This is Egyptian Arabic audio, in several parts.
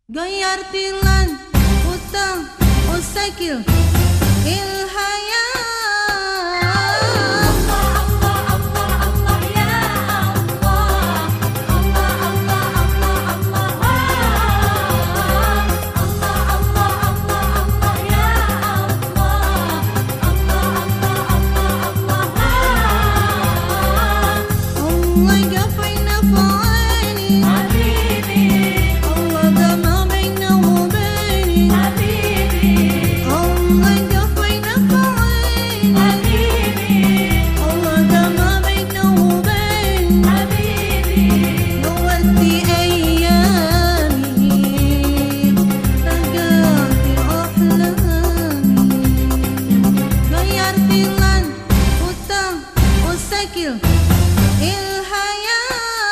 غيرت لن وطن وسكل الحياة الله قفينا في عيني الله جمع بينا وبيني الله قفينا في عيني الله جمع بينا وبيني نورتي أيامي رجعت أحلامي غيرتي لن وطن وسكل الحياة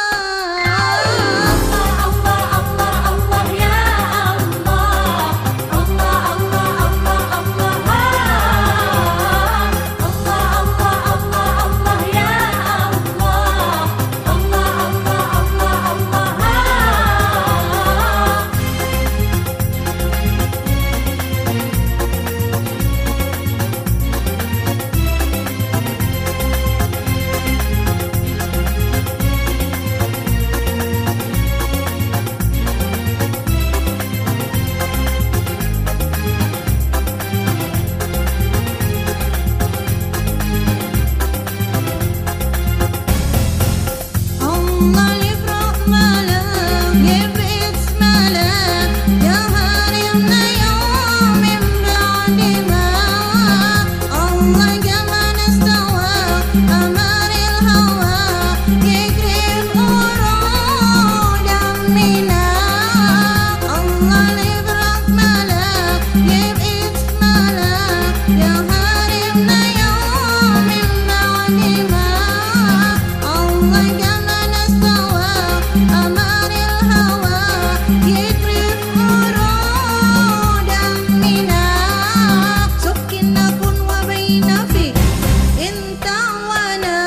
الله يفرق ملام يبقى ملام يا هارمنا يوم من بعد ما الله كمان استوى أمر الهوى يجري الورود دمنا الله يفرق ملام يبقى ملام يا هارمنا يوم من بعد ما الله كمان استوى أمر الهوى يجري الورود دمنا سكن كن وبين في انت وانا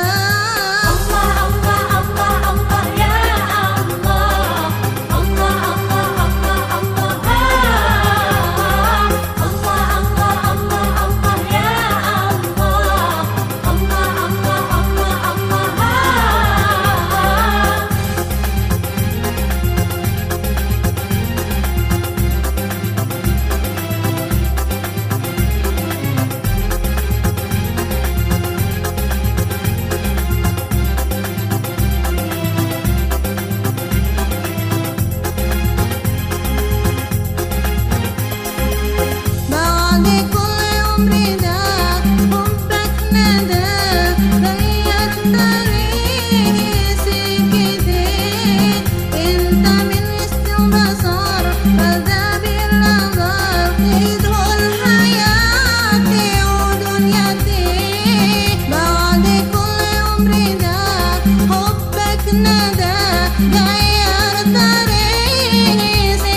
بعد كل عمر ده حبك ندى غيرت طريقي سكتين انت من وسط البصر فذاب النظر تدخل حياتي ودنيتي بعد كل عمر ده حبك ندى غيرت طريقي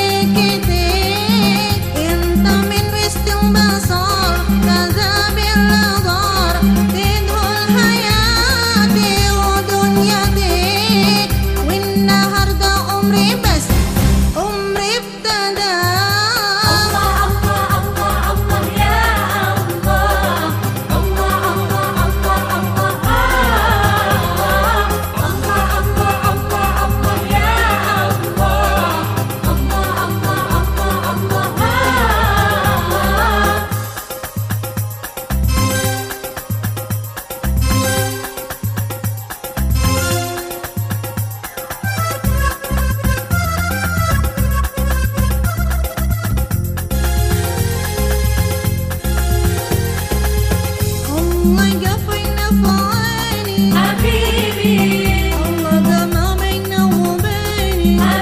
سكتين انت من وسط البصر كذاب النظر تدخل حياتي ودنيتي والنهارده عمري بس عمري ابتدى الله قفينا في عيني الله جمع بينا وبيني